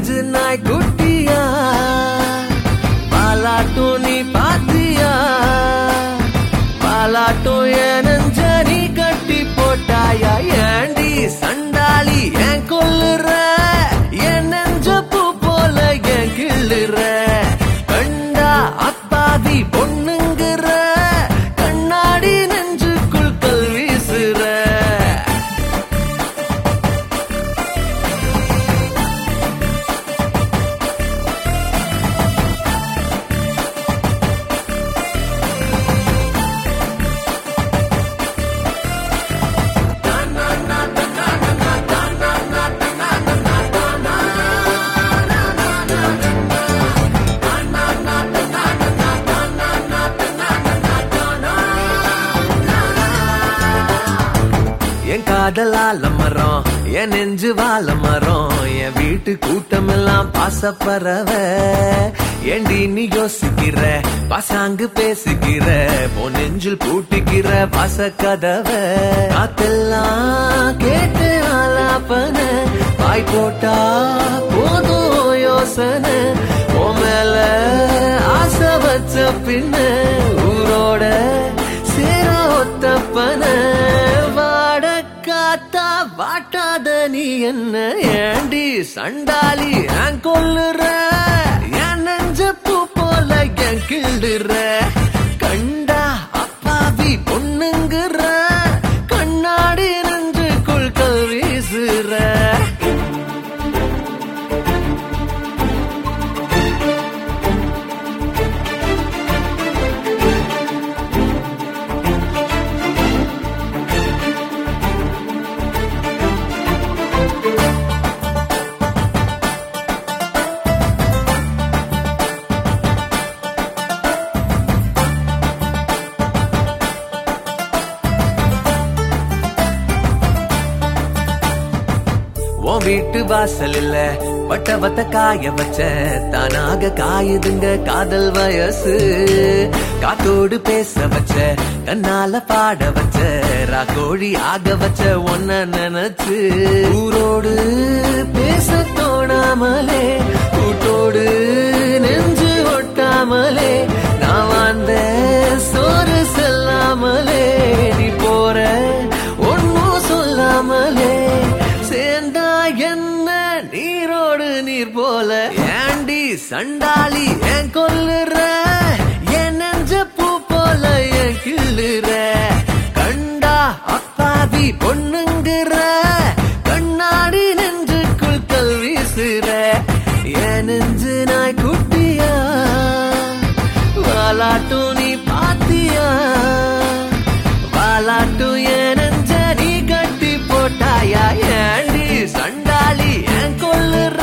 நெஞ்சு நாய் குட்டியா பாலாட்டும் நீ பாத்தியா பாலாட்டும் என் நெஞ்ச நீ கட்டி போட்டாயா ஏண்டி சண்டாளி ஏன் கொல்லுற என் நெஞ்ச பூ போல ஏன் கிள்ளுற கண்டா அப்பாவி பொண்ணுங்கிற கண்ணாடி நெஞ்சுக்குள் கல் வீசுற என் காதலால மரம் என் நெஞ்சு வாழ மரம் என் வீட்டு கூட்டம் எல்லாம் பாசப்பறவ ஏண்டி நீ யோசிக்கிற பாசாங்கு பேசுகிற உன் நெஞ்சில் பூட்டிக்கிற பாச கதவ காத்தெல்லாம் கேட்டு ஆலாப்பன வாய் போட்டா போதும் யோசனை உன் மேல ஆசை வச்ச பின்ன ஊரோட சேர ஒத்தப்பன வாட காத்தா வாட்டாத நீ என்ன ஏண்டி சண்டாளி ஏன் கொல்லுற என் நெஞ்ச பூ போல ஏன் கிள்ளுற கண்டா அப்பாவி பொண்ணுங்கிற கண்ணாடி நெஞ்சுக்குள் கல் வீசுற உன் வீட்டு வாசல் இல்ல வட்ட காய வச்ச தானாக காயுதுங்க காதல் வயசு காத்தோடு பேச வச்ச கண்ணால பாட வச்ச ராக்கோழி ஆக வச்ச ஒன்ன நினைச்சு ஊரோடு பேச தோணாமலே கூட்டோடு நெஞ்சு ஒட்டாமலே நான் வாழ்ந்த சோறு செல்லாமலே நீ போற ஒன்னும் சொல்லாமலே சேர்ந்தா என்ன நீரோடு நீர் போல ஏண்டி சண்டாளி ஏன் கொல்லுற என் நெஞ்ச பூ போல ஏன் கிள்ளுற கண்டா அப்பாவி பொண்ணுங்கிற கண்ணாடி நெஞ்சுக்குள் கல் வீசுற என் நெஞ்சு நாய் குட்டியா வாலாட்டும் நீ பாத்தியா வாலாட்டும் என் நெஞ்ச நீ கட்டி போட்டாயா ஏண்டி சண்டாளி ஏன் கொல்லுற